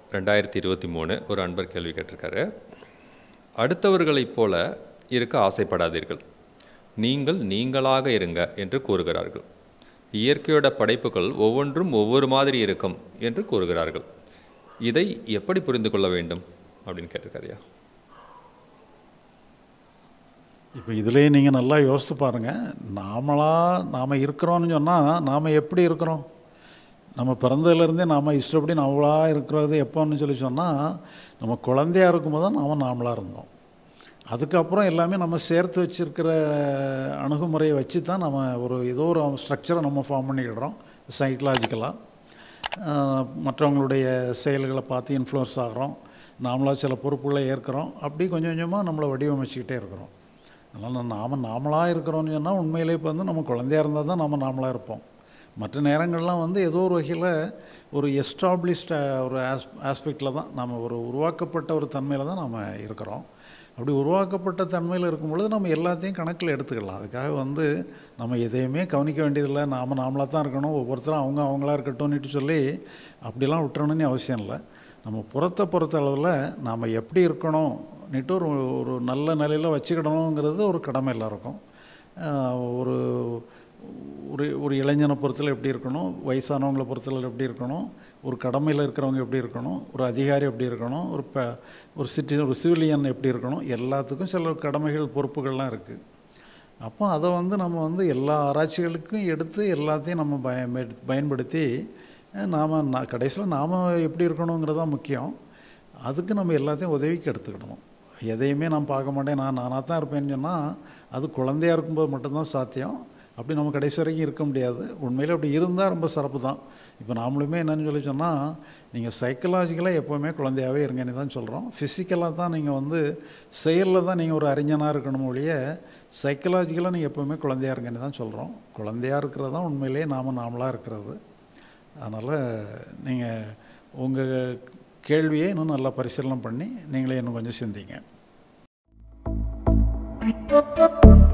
ரெண்டாயிரத்தி இருபத்தி மூணு ஒரு அன்பர் கேள்வி கேட்டிருக்காரு அடுத்தவர்களைப் போல இருக்க ஆசைப்படாதீர்கள் நீங்கள் நீங்களாக இருங்க என்று கூறுகிறார்கள் இயற்கையோட படைப்புகள் ஒவ்வொன்றும் ஒவ்வொரு மாதிரி இருக்கும் என்று கூறுகிறார்கள் இதை எப்படி புரிந்து கொள்ள வேண்டும் அப்படின்னு கேட்டிருக்காருயா இப்போ இதுலேயே நீங்கள் நல்லா யோசித்து பாருங்கள் நாமளாக நாம் இருக்கிறோம்னு சொன்னால் நாம் எப்படி இருக்கிறோம் நம்ம பிறந்ததுலேருந்தே நாம் இஷ்டப்படி நம்மளாக இருக்கிறது எப்போன்னு சொல்லி சொன்னால் நம்ம குழந்தையா இருக்கும்போது தான் நாம் நாமளாக இருந்தோம் அதுக்கப்புறம் எல்லாமே நம்ம சேர்த்து வச்சுருக்கிற அணுகுமுறையை வச்சு தான் நம்ம ஒரு ஏதோ ஒரு ஸ்ட்ரக்சரை நம்ம ஃபார்ம் பண்ணிக்கிடுறோம் சைக்கலாஜிக்கலாக மற்றவங்களுடைய செயல்களை பார்த்து இன்ஃப்ளூயன்ஸ் ஆகிறோம் நாமளாக சில பொறுப்புகளை ஏற்கிறோம் அப்படி கொஞ்சம் கொஞ்சமாக நம்மளை வடிவமைச்சிக்கிட்டே இருக்கிறோம் அதனால் நாம் நாமளாக இருக்கிறோம்னு சொன்னால் உண்மையிலே இப்போ வந்து நம்ம குழந்தையா இருந்தால் தான் நம்ம நாமளாக இருப்போம் மற்ற நேரங்கள்லாம் வந்து ஏதோ ஒரு வகையில் ஒரு எஸ்டாப்ளிஷ்ட ஒரு ஆஸ் ஆஸ்பெக்டில் தான் நம்ம ஒரு உருவாக்கப்பட்ட ஒரு தன்மையில் தான் நம்ம இருக்கிறோம் அப்படி உருவாக்கப்பட்ட தன்மையில் இருக்கும் பொழுது நம்ம எல்லாத்தையும் கணக்கில் எடுத்துக்கலாம் அதுக்காக வந்து நம்ம எதையுமே கவனிக்க வேண்டியதில்லை நாம் நாமளாக தான் இருக்கணும் ஒவ்வொருத்தரும் அவங்க அவங்களா இருக்கட்டும்னுட்டு சொல்லி அப்படிலாம் விட்டுறணும்னு அவசியம் இல்லை நம்ம புறத்தை பொறுத்த அளவில் நாம் எப்படி இருக்கணும்னுட்டு ஒரு ஒரு நல்ல நிலையில் வச்சுக்கிடணுங்கிறது ஒரு கடமை எல்லாருக்கும் ஆஹ் ஒரு ஒரு ஒரு இளைஞனை பொறுத்தல எப்படி இருக்கணும் வயசானவங்களை பொறுத்தல எப்படி இருக்கணும் ஒரு கடமையில் இருக்கிறவங்க எப்படி இருக்கணும் ஒரு அதிகாரி எப்படி இருக்கணும் ஒரு ப ஒரு சிட்டி ஒரு சிவிலியன் எப்படி இருக்கணும் எல்லாத்துக்கும் சில கடமைகள் பொறுப்புகள்லாம் இருக்குது அப்போ அதை வந்து நம்ம வந்து எல்லா ஆராய்ச்சிகளுக்கும் எடுத்து எல்லாத்தையும் நம்ம பய பயன்படுத்தி நாம் கடைசியில் நாம் எப்படி இருக்கணுங்கிறது தான் முக்கியம் அதுக்கு நம்ம எல்லாத்தையும் உதவிக்கு எடுத்துக்கிடணும் எதையுமே நான் பார்க்க மாட்டேன் நான் நானாக தான் இருப்பேன்னு சொன்னால் அது குழந்தையா இருக்கும்போது மட்டும்தான் சாத்தியம் அப்படி நம்ம கடைசி வரைக்கும் இருக்க முடியாது உண்மையில் அப்படி இருந்தால் ரொம்ப சிறப்பு தான் இப்போ நாமளுமே என்னன்னு சொல்லி சொன்னால் நீங்கள் சைக்கலாஜிக்கலாக எப்போவுமே குழந்தையாகவே இருங்கன்னு தான் சொல்கிறோம் ஃபிசிக்கலாக தான் நீங்கள் வந்து செயலில் தான் நீங்கள் ஒரு அறிஞனாக இருக்கணும் ஒழிய சைக்கலாஜிக்கலாக நீங்கள் எப்போவுமே குழந்தையா இருங்கன்னு தான் சொல்கிறோம் குழந்தையா இருக்கிறது தான் உண்மையிலேயே நாம் நாமளாக இருக்கிறது அதனால் நீங்கள் உங்கள் கேள்வியை இன்னும் நல்லா பரிசீலனை பண்ணி நீங்களே இன்னும் கொஞ்சம் சிந்திங்க